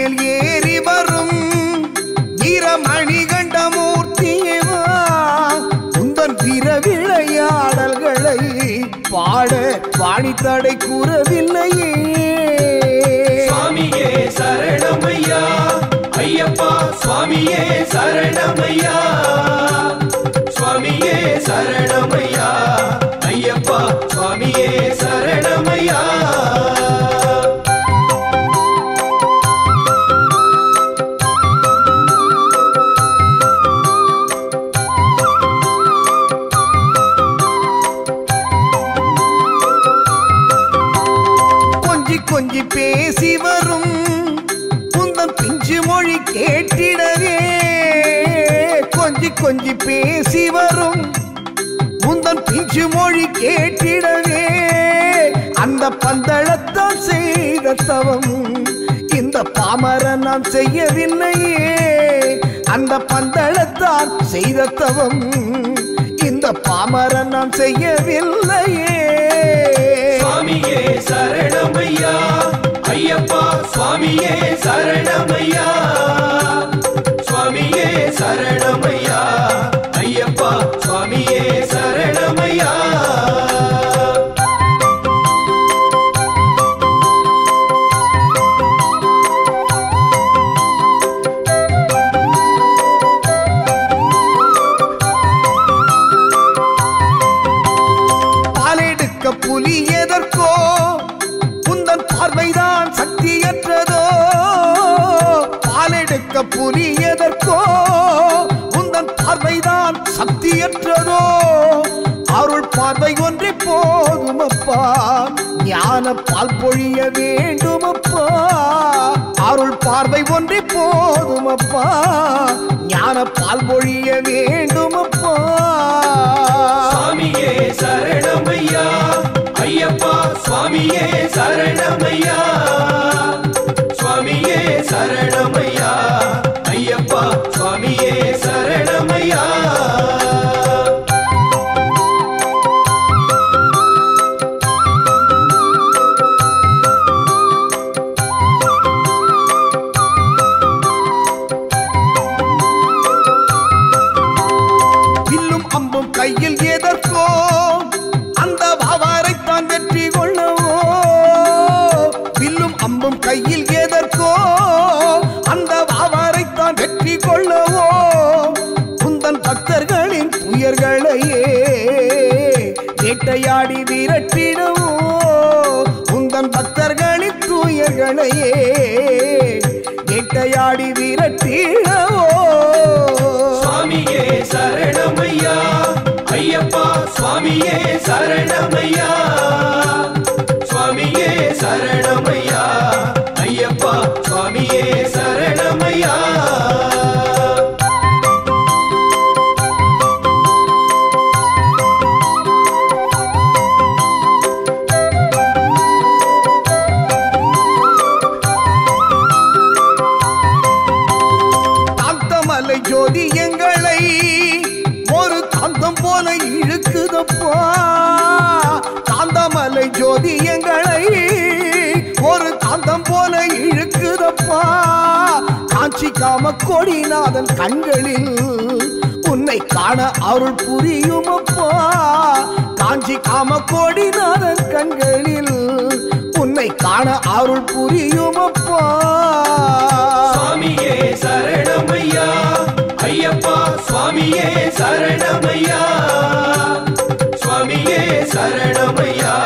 மேல் ஏறி வரும் ஈரமணி கண்ட மூர்த்தியவா உந்தன் பிற விளையாடல்களை பாட வாணி தடை கூறவில்லையே சுவாமியே சரணமையா ஐயப்பா சுவாமியே சரணமையா சுவாமியே சரணமையா ஐயப்பா சுவாமியே சரணமையா கொஞ்சி கொஞ்சி பேசி வரும் உந்தன் பிஞ்சு மொழி கேட்டிடவே கொஞ்சி கொஞ்சி பேசி வரும் உந்தன் பிஞ்சு மொழி கேட்டிடவே அந்த பந்தளத்தான் செய்த தவம் இந்த பாமரன் நான் செய்யவில்லையே அந்த பந்தளத்தான் செய்த தவம் இந்த பாமரன் நான் செய்யவில்லையே சுவாமியே சரணமையா ஐயப்பா சுவாமியே சரணமையா சுவாமியே சரணமையா ஐயப்பா சுவாமியே சரணமையா பாலெடுக்க புலி எதற்கோ உந்தன் பார்வைதான் சக்தியற்றதோ பாலெடுக்க புலி எதற்கோ உந்தன் பார்வைதான் சக்தியற்றதோ அருள் பார்வை ஒன்றே போதுமப்பா ஞான பால் பொழிய வேண்டுமப்பா அருள் பார்வை ஒன்றே போதுமப்பா ஞான பால் பொழிய வேண்டுமப்பா சுவாமியே சரணமையா ஐயப்பா சுவாமியே சரணமையா சுவாமியே சரணமையா ஐயப்பா சுவாமியே சரணமையா வில்லும் அம்பும் கையில் எதற்கோ அந்த வாவாரைத்தான் வெற்றி கொள்ளவோ வில்லும் அம்பும் கையில் எதற்கோ அந்த வாவாரைத்தான் வெற்றி கொள்ளவோ குந்தன் பக்தர்களின் துயர்களையே வேட்டையாடி விரட்டிடவோ உந்தன் பக்தர்களின் துயர்களையே வேட்டையாடி விரட்டிடவோ சுவாமியே சரணமையா ஐயப்பா சுவாமியே சரணமையா சுவாமியே சரணமையா ஐயப்பா சுவாமியே சரணமையா காந்தமலை ஜோதி எங்களை ஒரு காந்தம் போல இழுக்குதப்பா காந்தமலை ஜோதி எங்களை ஒரு காந்தம் போல இழுக்குதப்பா காஞ்சி காம கொடிநாதன் கண்களில் உன்னை காண அருள் புரியுமப்பா காஞ்சி காம கொடிநாதன் கண்களில் உன்னை காண அருள் புரியுமப்பா சுவாமியே சரணமையா ஐயப்பா சுவாமியே சரணமையா சுவாமியே சரணமையா